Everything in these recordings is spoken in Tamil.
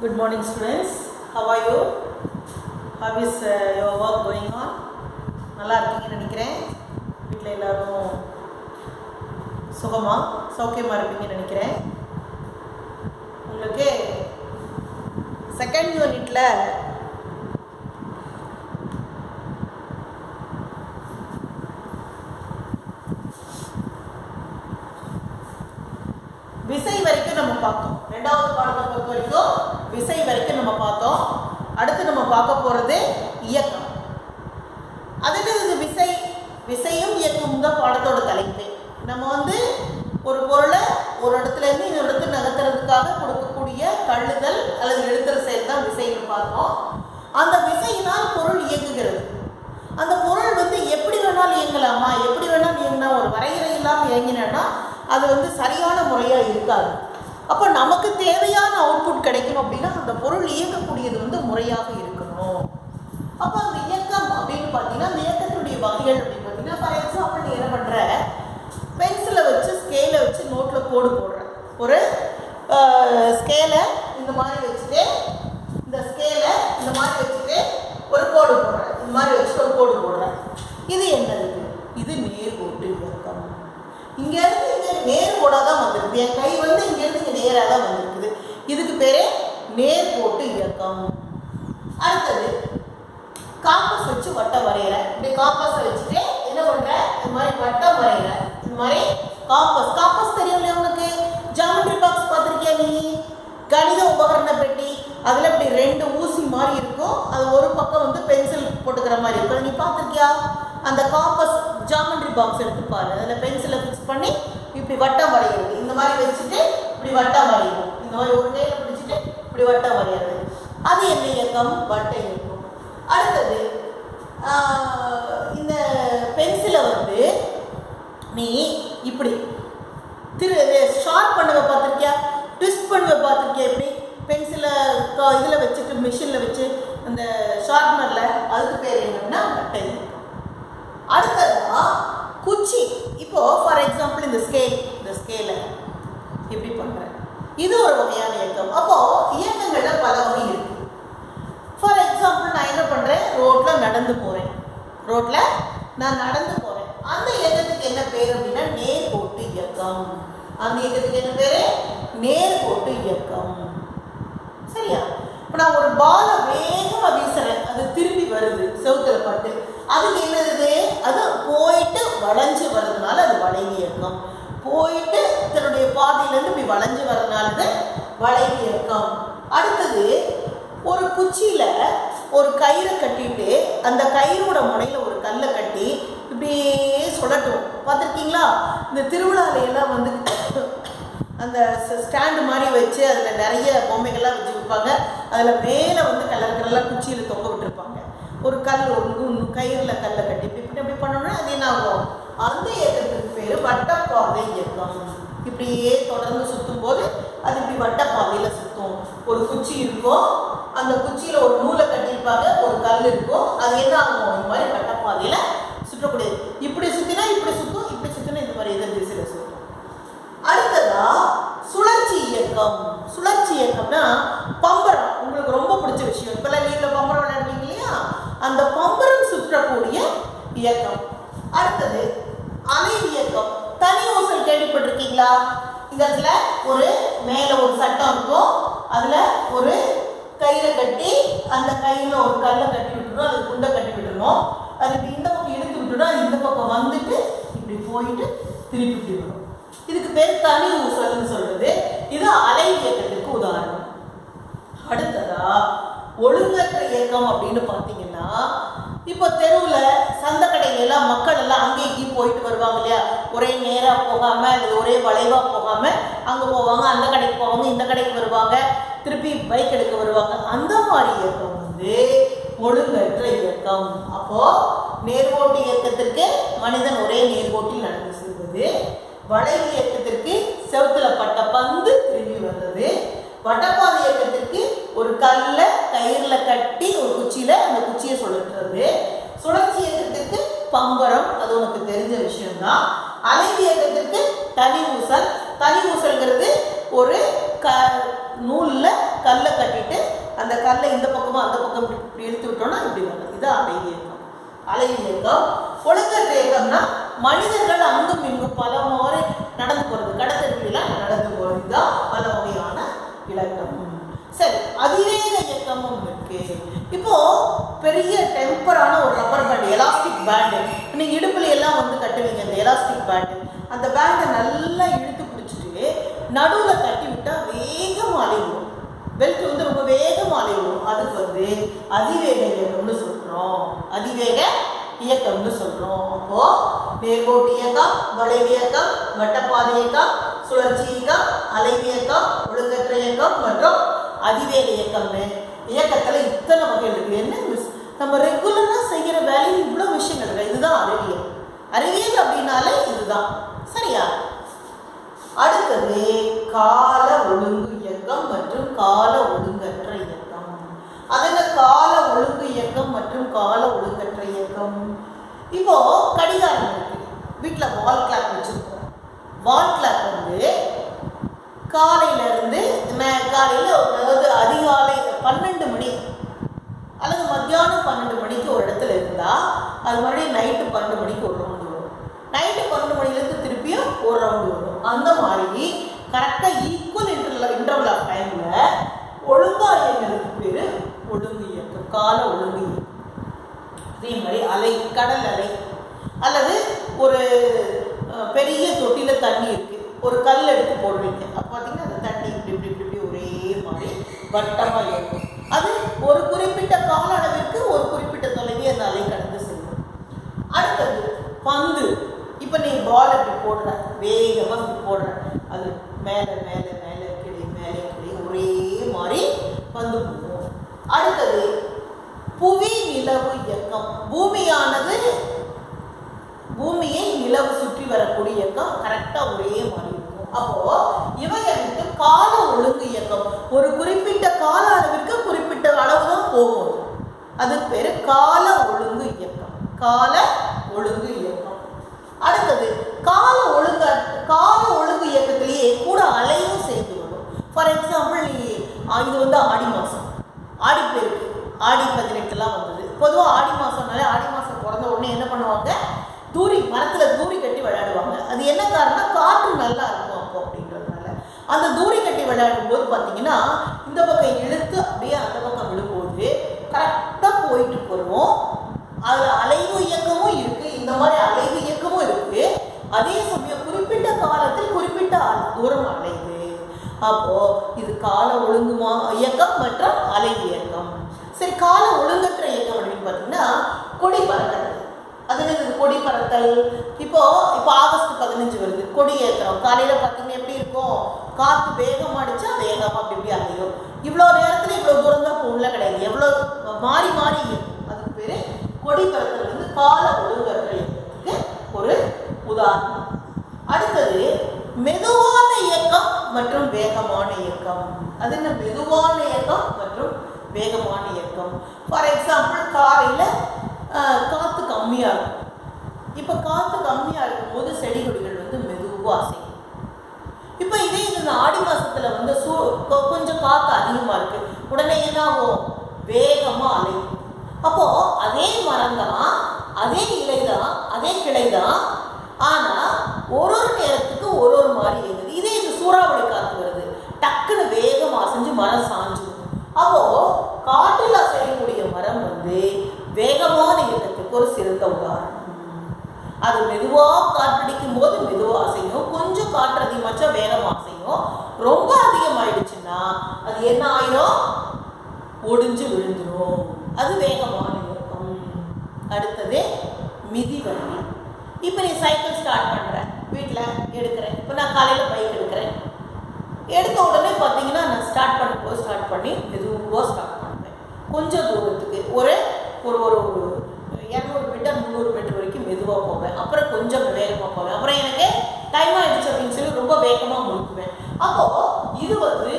Good morning, students. How are you? How is uh, your work going on? நல்லா இருக்கீங்கன்னு நினைக்கிறேன் வீட்டில் எல்லாரும் சுகமா சௌக்கியமாக இருப்பீங்கன்னு நினைக்கிறேன் உங்களுக்கு செகண்ட் யூனிட்டில் விசை வரைக்கும் நம்ம பார்த்தோம் ரெண்டாவது பாடத்தை பொறுத்த வரைக்கும் விசை வரைக்கும் நம்ம பார்த்தோம் அடுத்து நம்ம பார்க்க போகிறது இயக்கம் அதுக்கு இது விசை விசையும் இயக்கமும் தான் பாடத்தோட தலைப்பு நம்ம வந்து ஒரு பொருளை ஒரு இடத்துல இருந்து இன்னொரு இடத்துக்கு நகர்த்துறதுக்காக கொடுக்கக்கூடிய தள்ளுதல் அல்லது எழுத்துற செயல் தான் விசைன்னு பார்த்தோம் அந்த விசையினால் பொருள் இயங்குகிறது அந்த பொருள் வந்து எப்படி வேணாலும் இயங்கலாமா எப்படி வேணாலும் இயங்கினா ஒரு வரையறை இல்லாமல் இயங்கினா அது வந்து சரியான முறையாக இருக்காது அப்போ நமக்கு தேவையான அவுட்புட் கிடைக்கணும் அப்படின்னா அந்த பொருள் இயங்கக்கூடியது வந்து முறையாக இருக்கணும் அப்போ அந்த இயக்கம் அப்படின்னு பார்த்தீங்கன்னா அந்த இயக்கத்தினுடைய வகைகள் அப்படின்னு பார்த்தீங்கன்னா ஃபார் எக்ஸாம்பிள் நீ என்ன பண்ணுற பென்சிலை வச்சு ஸ்கேலை வச்சு நோட்டில் கோடு போடுற ஒரு ஸ்கேலை இந்த மாதிரி வச்சுட்டு இந்த ஸ்கேலை இந்த மாதிரி வச்சுட்டு ஒரு கோடு போடுறேன் இந்த மாதிரி வச்சுட்டு ஒரு கோடு போடுறேன் இது என்னது இது நேர்கோட்டு இயக்கம் இங்கேருந்து இங்கே நேர்கோடாக தான் வந்திருக்குது என் கை வந்து இங்கேருந்து இங்கே நேராக தான் வந்திருக்குது இதுக்கு பேரே நேர்கோட்டு இயக்கம் அடுத்தது காம்பஸ் வச்சு வட்டம் வரைகிறேன் இப்படி காம்பஸை வச்சுட்டு என்ன பண்ணுறேன் இந்த மாதிரி வட்டம் வரைகிறேன் இந்த மாதிரி காம்பஸ் காம்பஸ் தெரியும் இல்லையா உனக்கு ஜாமெட்ரி பாக்ஸ் பார்த்துருக்கியா நீ கணித உபகரண பெட்டி அதில் இப்படி ரெண்டு ஊசி மாதிரி இருக்கும் அது ஒரு பக்கம் வந்து பென்சில் போட்டுக்கிற மாதிரி இருக்கும் நீ பார்த்துருக்கியா அந்த காம்பஸ் ஜாமெட்ரி பாக்ஸ் எடுத்து பாரு அதில் பென்சிலை ஃபிக்ஸ் பண்ணி இப்படி வட்டம் வரைகிறது இந்த மாதிரி வச்சுட்டு இப்படி வட்டம் வரையணும் இந்த மாதிரி ஒரு கையில் பிடிச்சிட்டு இப்படி வட்டம் வரைகிறது அது என்ன இயக்கம் வட்ட இயக்கம் அடுத்தது இந்த பென்சிலை வந்து நீ இப்படி திரு ஷார்ப் பண்ணுவ பார்த்துருக்கியா ட்விஸ்ட் பண்ணுவ பார்த்துருக்கியா இப்படி பென்சிலை இதில் வச்சுட்டு மிஷினில் வச்சு அந்த ஷார்ப்னரில் அதுக்கு பேர் என்னன்னா வட்ட இயக்கம் அடுத்ததா குச்சி இப்போ ஃபார் எக்ஸாம்பிள் இந்த ஸ்கேல் இந்த ஸ்கேலை இப்படி பண்ணுறேன் இது ஒரு வகையான இயக்கம் அப்போது இயக்கங்களில் பல வகை இருக்கு ஃபார் எக்ஸாம்பிள் நான் என்ன பண்ணுறேன் ரோட்டில் நடந்து போகிறேன் ரோட்டில் நான் நடந்து போகிறேன் அந்த இயக்கத்துக்கு என்ன பேர் அப்படின்னா நேர்கோட்டு இயக்கம் அந்த இயக்கத்துக்கு என்ன பேர் நேர்கோட்டு இயக்கம் சரியா இப்போ நான் ஒரு பாலை வேகமாக வீசுறேன் அது திரும்பி வருது செவுத்தில் பட்டு அதுக்கு என்னது அது போயிட்டு வளைஞ்சு வர்றதுனால அது வளைவு இயக்கம் போயிட்டு தன்னுடைய பாதையிலேருந்து இப்படி வளைஞ்சு வர்றதுனால அது வளைவு இயக்கம் அடுத்தது ஒரு குச்சியில் ஒரு கயிறை கட்டிட்டு அந்த கயிறோட முனையில் ஒரு கல்லை கட்டி இப்படியே சுழட்டும் பார்த்துருக்கீங்களா இந்த திருவிழாலையெல்லாம் வந்து அந்த ஸ்டாண்டு மாதிரி வச்சு அதில் நிறைய பொம்மைகள்லாம் வச்சு விற்பாங்க அதில் மேலே வந்து கலர் கலர்லாம் குச்சியில் தொங்க விட்டுருப்பாங்க ஒரு கல் ஒரு கயிறில் கல்லை கட்டி இப்படி இப்படி பண்ணோம்னா அது என்ன ஆகும் அந்த இயக்கத்துக்கு பேர் வட்டப்பாதை இயக்கம் இப்படியே தொடர்ந்து சுற்றும் போது அது இப்படி வட்டப்பாதையில் சுற்றும் ஒரு குச்சி இருக்கும் அந்த குச்சியில் ஒரு நூலை கட்டியிருப்பாங்க ஒரு கல் இருக்கும் அது என்ன ஆகும் இந்த மாதிரி வட்டப்பாதையில் சுற்றக்கூடியது இப்படி சுற்றினா இப்படி சுற்றும் இப்படி சுற்றினா இந்த மாதிரி எதிர் திசையில் சுற்றும் அடுத்ததா சுழற்சி இயக்கம் சுழற்சி இயக்கம்னா பம்பரம் உங்களுக்கு ரொம்ப பிடிச்ச விஷயம் இப்போல்லாம் லீவில் பம்பரம் விளையாடுவீங்க இல்லையா அந்த பம்பரம் சுற்றக்கூடிய இயக்கம் அடுத்தது அலை இயக்கம் தனி ஊசல் கேள்விப்பட்டிருக்கீங்களா இந்த இடத்துல ஒரு மேலே ஒரு சட்டம் இருக்கும் அதில் ஒரு கயிறை கட்டி அந்த கையில் ஒரு கல்லை கட்டி விட்டுரும் அது குண்டை கட்டி விட்டுருணும் அதுக்கு இந்த பக்கம் இழுத்து விட்டுடும் இந்த பக்கம் வந்துட்டு இப்படி போயிட்டு திருப்பி இப்படி வரும் இதுக்கு பேர் தனி ஊசல்னு சொல்றது இது அலை இயக்கத்துக்கு உதாரணம் அடுத்ததா ஒழுங்கற்ற இயக்கம் அப்படின்னு பார்த்தீங்கன்னா இப்போ தெருவில் சந்த கடையிலலாம் மக்கள் எல்லாம் அங்கே இங்கேயும் போயிட்டு வருவாங்க இல்லையா ஒரே நேராக போகாமல் அல்லது ஒரே வளைவாக போகாமல் அங்கே போவாங்க அந்த கடைக்கு போவாங்க இந்த கடைக்கு வருவாங்க திருப்பி பைக் எடுக்க வருவாங்க அந்த மாதிரி இயக்கம் வந்து ஒழுங்கற்ற இயக்கம் அப்போ நேர்கோட்டு இயக்கத்திற்கு மனிதன் ஒரே நேர்கோட்டில் நடந்து செல்வது வளைவு இயக்கத்திற்கு செவுத்துல பட்ட பந்து திரும்பி வர்றது வட்டப்பாதை இயக்கத்திற்கு ஒரு கல்ல கயிறுல கட்டி ஒரு குச்சியில அந்த குச்சியை சுழற்றுறது சுழற்சி இயக்கத்திற்கு பம்பரம் அது உனக்கு தெரிஞ்ச விஷயம்தான் அலைவு இயக்கத்திற்கு தனி ஊசல் தனி ஊசல்ங்கிறது ஒரு க நூலில் கல்லை கட்டிட்டு அந்த கல்லை இந்த பக்கமும் அந்த பக்கம் இப்படி இப்படி இழுத்து விட்டோம்னா இப்படி வரும் இது அலை இயக்கம் அலை இயக்கம் ஒழுங்கற்ற இயக்கம்னா மனிதர்கள் அங்கும் இங்கும் பல முறை நடந்து போறது கடத்தெருவிலாம் நடந்து போறது இதுதான் பல வகையான இலக்கம் சரி அதிவேக இயக்கமும் இருக்கு இப்போ பெரிய டெம்பரான ஒரு ரப்பர் பேண்ட் எலாஸ்டிக் பேண்டு நீங்க இடுப்புல எல்லாம் வந்து கட்டுவீங்க அந்த எலாஸ்டிக் பேண்டு அந்த பேண்டை நல்லா இழுத்து பிடிச்சிட்டு நடுவில் கட்டி விட்டா வேகமா அலையும் பெல்ட் வந்து ரொம்ப வேகமா அலையும் அதுக்கு வந்து அதிவேக இயக்கம்னு சொல்றோம் அதிவேக இயக்கம்னு சொல்றோம் அப்போ நேர்கோட்டு இயக்கம் வளைவு இயக்கம் வட்டப்பாதை இயக்கம் சுழற்சி இயக்கம் அலைவு இயக்கம் ஒழுங்கற்ற இயக்கம் மற்றும் அதிவேக இயக்கம்னு இயக்கத்துல இத்தனை வகைகள் இருக்கு என்ன மிஸ் நம்ம ரெகுலரா செய்யற வேலையில் இவ்வளவு விஷயங்கள் இருக்கு இதுதான் அறிவியல் அறிவியல் அப்படின்னாலே இதுதான் சரியா அடுத்தது கால ஒழுங்கு இயக்கம் மற்றும் கால ஒழுங்கற்ற இயக்கம் அதுல கால ஒழுங்கு இயக்கம் மற்றும் கால ஒழுங்கற்ற இயக்கம் இப்போ கடிகாரம் இருக்கு வீட்டுல வால் கிளாக் வச்சிருக்கோம் வால் கிளாக் வந்து காலையில இருந்து மே- காலையில அதாவது அதிகாலை பன்னெண்டு மணி அல்லது மத்தியானம் பன்னெண்டு மணிக்கு ஒரு இடத்துல இருந்தா அது மறுபடியும் நைட்டு பன்னெண்டு மணிக்கு ஒரு ரவுண்டு வரும் நைட்டு பன்னெண்டு மணிலேருந்து திருப்பியும் ஒரு ரவுண்டு வரும் அந்த மாதிரி கரெக்டாக ஈக்குவல் இன்டர்வல் இன்டர்வல் ஆஃப் டைமில் ஒழுங்கா இயங்கிறதுக்கு பேர் ஒழுங்கு இயக்கம் கால ஒழுங்கு இயக்கம் அதே மாதிரி அலை கடல் அலை அல்லது ஒரு அஹ், பெரிய தொட்டியில தண்ணி இருக்கு ஒரு கல் எடுத்து போடுவீங்க அப்போ பார்த்தீங்கன்னா அந்த தண்ணி இப்படி இப்படி இப்படி இப்படி ஒரே மாதிரி வட்டமாக இருக்கும் அது ஒரு குறிப்பிட்ட கால அளவிற்கு ஒரு குறிப்பிட்ட தொலைவை அந்த அலை கடந்து செல்லும் அடுத்தது பந்து இப்போ நீ பால் இப்படி போடுற வேகமாக இப்படி போடுற அது மேலே மேலே மேலே கிளி மேலே கிளி ஒரே மாதிரி பந்து போகும் அடுத்தது புவி நிலவு இயக்கம் பூமியானது பூமியை நிலவு சுற்றி வரக்கூடிய இயக்கம் கரெக்டாக ஒரே மாதிரி இருக்கும் அப்போ இவை அனைத்து கால ஒழுங்கு இயக்கம் ஒரு குறிப்பிட்ட கால அளவிற்கு குறிப்பிட்ட அளவு தான் போகும் அதுக்கு பேரு கால ஒழுங்கு இயக்கம் கால ஒழுங்கு இயக்கம் அடுத்தது கால ஒழுங்க கால ஒழுங்கு இயக்கத்திலேயே கூட அலையும் சேர்ந்து வரும் ஃபார் எக்ஸாம்பிள் நீ ஆ, இது வந்து ஆடி மாதம் ஆடி பெருக்கு ஆடி பதினெட்டுலாம் வந்தது பொதுவாக ஆடி மாதம்னாலே ஆடி மாதம் பிறந்த உடனே என்ன பண்ணுவாங்க தூரி மரத்தில் தூரி கட்டி விளையாடுவாங்க அது என்ன காரணம் காற்று நல்லா இருக்கும் அப்போ அப்படின்றதுனால அந்த தூரி கட்டி விளையாடும் போது பார்த்தீங்கன்னா இந்த பக்கம் இழுத்து அப்படியே அந்த பக்கம் விழும்போது கரெக்டாக போயிட்டு போயிடும் அதில் அலைவு இயக்கமும் இருக்கு இந்த மாதிரி அலைவு இயக்கமும் இருக்கு அதே சமயம் குறிப்பிட்ட காலத்தில் குறிப்பிட்ட அ- தூரம் அலையுது அப்போ இது கால ஒழுங்குமா இயக்கம் மற்றும் அலை இயக்கம் சரி கால ஒழுங்கற்ற இயக்கம் அப்படின்னு பார்த்தீங்கன்னா கொடி பறக்கிறது அது என்னது கொடி பறத்தல் இப்போ இப்போ ஆகஸ்ட் பதினஞ்சு வருது கொடி ஏற்றுறோம் காலையில பார்த்தீங்கன்னா எப்படி இருக்கும் காற்று வேகம் அடிச்சா வேகமா அப்படி இப்படி அலையும் இவ்வளோ நேரத்தில் இவ்வளோ தூரம் தான் போகல கிடையாது எவ்வளோ மாறி மாறி இருக்கும் அதுக்கு பேரு கொடி பறத்தல் வந்து கால ஒழுங்கற்ற இயக்கத்துக்கு ஒரு உதாரணம் அடுத்தது மெதுவான இயக்கம் மற்றும் வேகமான இயக்கம் அது என்ன மெதுவான இயக்கம் மற்றும் வேகமான இயக்கம் ஃபார் எக்ஸாம்பிள் காலையில் காற்று கம்மியாக இருக்கும் இப்போ காற்று கம்மியாக இருக்கும்போது செடி கொடிகள் வந்து மெதுவாக அசையும் இப்போ இதே இது இந்த ஆடி மாசத்துல வந்து சூ கொ- கொஞ்சம் காற்று அதிகமாக இருக்கு உடனே என்ன ஆகும் வேகமாக அலையும் அப்போ அதே மரம் தான் அதே இலை தான் அதே கிளை தான் ஆனால் ஒரு ஒரு நேரத்துக்கு ஒரு ஒரு மாதிரி இயங்குது இதே இது சூறாவளி காற்று வருது டக்குன்னு வேகமாக அசைஞ்சு மரம் சாஞ்சிடும் அப்போ காற்றில் அசையக்கூடிய மரம் வந்து வேகமான இயக்கத்துக்கு ஒரு சிறந்த உதாரணம் அது மெதுவாக காற்றடிக்கும் போது மெதுவாக அசையும் கொஞ்சம் காற்று அதிகமாச்சா வேகமாக அசையும் ரொம்ப அதிகமாயிடுச்சுன்னா அது என்ன ஆயிரும் ஒடிஞ்சு விழுந்துரும் அது வேகமான இயக்கம் அடுத்தது மிதிவண்டி இப்போ நீ சைக்கிள் ஸ்டார்ட் பண்ணுற வீட்டில் எடுக்கிறேன் இப்போ நான் காலையில் பைக் எடுக்கிறேன் எடுத்த உடனே பார்த்தீங்கன்னா நான் ஸ்டார்ட் பண்ணும்போது ஸ்டார்ட் பண்ணி மெதுவாக ஸ்டார்ட் பண்ணுவேன் கொஞ்சம் தூரத்துக்கு ஒரு ஒரு ஒரு ஒரு இரநூறு மீட்டர் முந்நூறு மீட்டர் வரைக்கும் மெதுவாக போவேன் அப்புறம் கொஞ்சம் வேகமாக போவேன் அப்புறம் எனக்கு டைம் ஆயிடுச்சு அப்படின்னு சொல்லி ரொம்ப வேகமாக முழுக்குவேன் அப்போ இது வந்து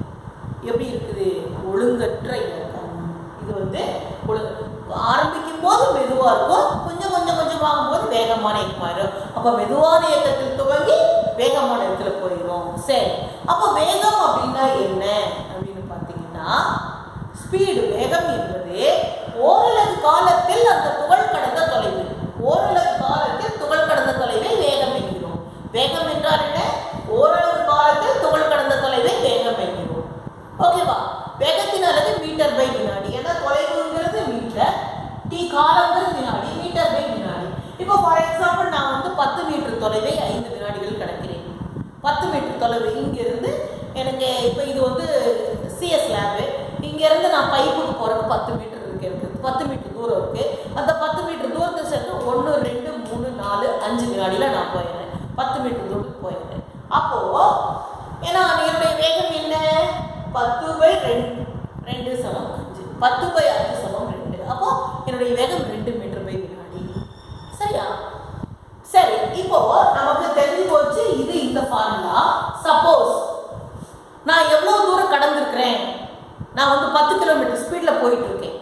எப்படி இருக்குது ஒழுங்கற்ற இயக்கம் இது வந்து ஒழுங்கு ஆரம்பிக்கும் போது மெதுவாக இருக்கும் கொஞ்சம் கொஞ்சம் கொஞ்சம் ஆகும்போது வேகமான இயக்கமாயிரும் அப்போ மெதுவான இயக்கத்தில் துவங்கி வேகமான இடத்துல போயிடும் சரி அப்போ வேகம் அப்படின்னா என்ன அப்படின்னு பார்த்தீங்கன்னா ஸ்பீடு வேகம் என்பது ஓரலகு காலத்தில் அந்த துகள் கடந்த தொலைவு ஓரலகு காலத்தில் துகள் கடந்த தொலைவை வேகம் என்கிறோம் வேகம் என்றால் என்ன ஓரளவு காலத்தில் துகள் கடந்த தொலைவை வேகம் என்கிறோம் ஓகேவா வேகத்தின் அளவு மீட்டர் பை வினாடி ஏன்னா தொலைவுங்கிறது மீட்டர் டி காலங்கிறது வினாடி மீட்டர் பை வினாடி இப்போ ஃபார் எக்ஸாம்பிள் நான் வந்து பத்து மீட்டர் தொலைவை ஐந்து வினாடிகள் கடக்கிறேன் பத்து மீட்டர் தொலைவு இங்கிருந்து எனக்கு இப்போ இது வந்து சிஎஸ் லேபு இங்கேருந்து நான் பைப்புக்கு போகிறதுக்கு பத்து மீட்டர் இருக்கு எனக்கு பத்து மீட்டர் தூரம் இருக்கு அந்த பத்து மீட்டர் தூரத்தை சேர்த்து ஒன்று ரெண்டு மூணு நாலு அஞ்சு வினாடியில் நான் போயிடுறேன் பத்து மீட்டர் தூரத்துக்கு போயிடுறேன் அப்போ ஏன்னா என்னுடைய வேகம் என்ன பத்து பை ரெண்டு ரெண்டு சமம் அஞ்சு பத்து பை அஞ்சு சமம் ரெண்டு அப்போ என்னுடைய வேகம் ரெண்டு மீட்டர் பை வினாடி சரியா சரி இப்போ நமக்கு தெரிஞ்சு போச்சு இது இந்த ஃபார்முலா சப்போஸ் நான் எவ்வளவு தூரம் கடந்திருக்கிறேன் நான் வந்து பத்து கிலோமீட்டர் ஸ்பீட்ல போயிட்டு இருக்கேன்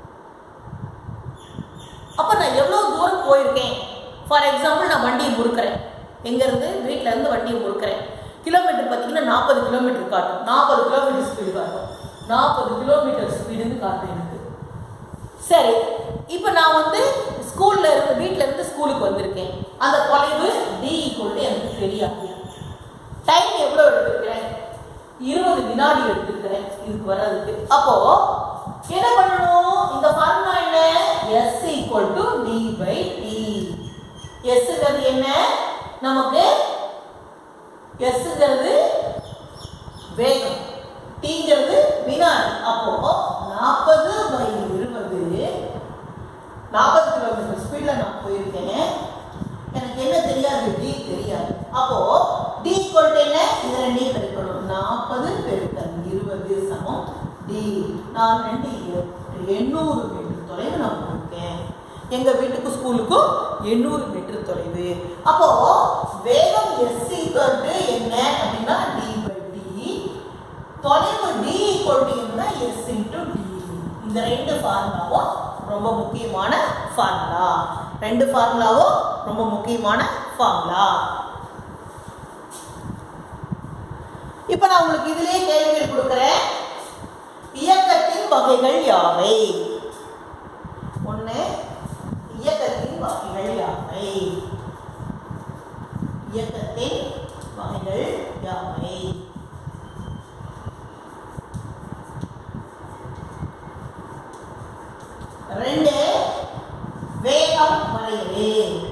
அப்ப நான் எவ்வளவு தூரம் போயிருக்கேன் ஃபார் எக்ஸாம்பிள் நான் வண்டியை முறுக்கிறேன் எங்க இருந்து வீட்ல இருந்து வண்டியை முறுக்கிறேன் கிலோமீட்டர் பார்த்தீங்கன்னா நாற்பது கிலோமீட்டர் காட்டும் நாற்பது கிலோமீட்டர் ஸ்பீடு காட்டும் நாற்பது கிலோமீட்டர் ஸ்பீடுன்னு காட்டும் எனக்கு சரி இப்போ நான் வந்து ஸ்கூல்ல இருந்து வீட்ல இருந்து ஸ்கூலுக்கு வந்திருக்கேன் அந்த தொலைவு டி ஈக்குவல் எனக்கு தெரியாது டைம் எவ்வளோ எடுத்துக்கிறேன் இருபது வினாடி எடுத்துக்கிறேன் இதுக்கு வர்றதுக்கு அப்போ என்ன பண்ணணும் இந்த ஃபார்முலா என்ன S equal to D by T எஸ்ங்கிறது என்ன நமக்கு எஸ்ங்கிறது வேகம் டீங்கிறது வினாடி அப்போ நாற்பது பை இருபது நாற்பது கிலோமீட்டர் ஸ்பீடில் நான் போயிருக்கேன் எனக்கு என்ன தெரியாது டி தெரியாது அப்போ டி ஈக்குவல் என்ன இது ரெண்டையும் பெருக்கணும் நாற்பது பெருக்கல் இருபது சமம் டி நான் ரெண்டு எண்ணூறு மீட்டர் தொலைவு நான் போயிருக்கேன் எங்க வீட்டுக்கு ஸ்கூலுக்கும் எண்ணூறு மீட்டர் தொலைவு அப்போ வேகம் எஸ் ஈக்குவல் என்ன அப்படின்னா டி பை டி தொலைவு டி ஈக்குவல் டு என்ன எஸ் இன்டு டி இந்த ரெண்டு ஃபார்முலாவும் ரொம்ப முக்கியமான ஃபார்முலா ரெண்டு ஃபார்முலாவும் ரொம்ப முக்கியமான ஃபார்முலா இப்போ நான் உங்களுக்கு இதிலே கேள்விகள் கொடுக்குறேன் இயக்கத்தின் வகைகள் யாவை ஒன்று இயக்கத்தின் வகைகள் யாவை இயக்கத்தின் வகைகள் யாவை ரெண்டு வேகம் வரையறு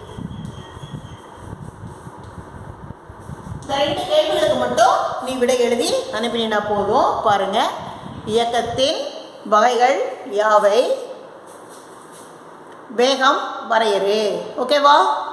இந்த ரெண்டு கேள்விகளுக்கு மட்டும் நீ விடை எழுதி அனுப்பினா போதும் பாருங்க இயக்கத்தின் வகைகள் யாவை வேகம் வரையறு ஓகேவா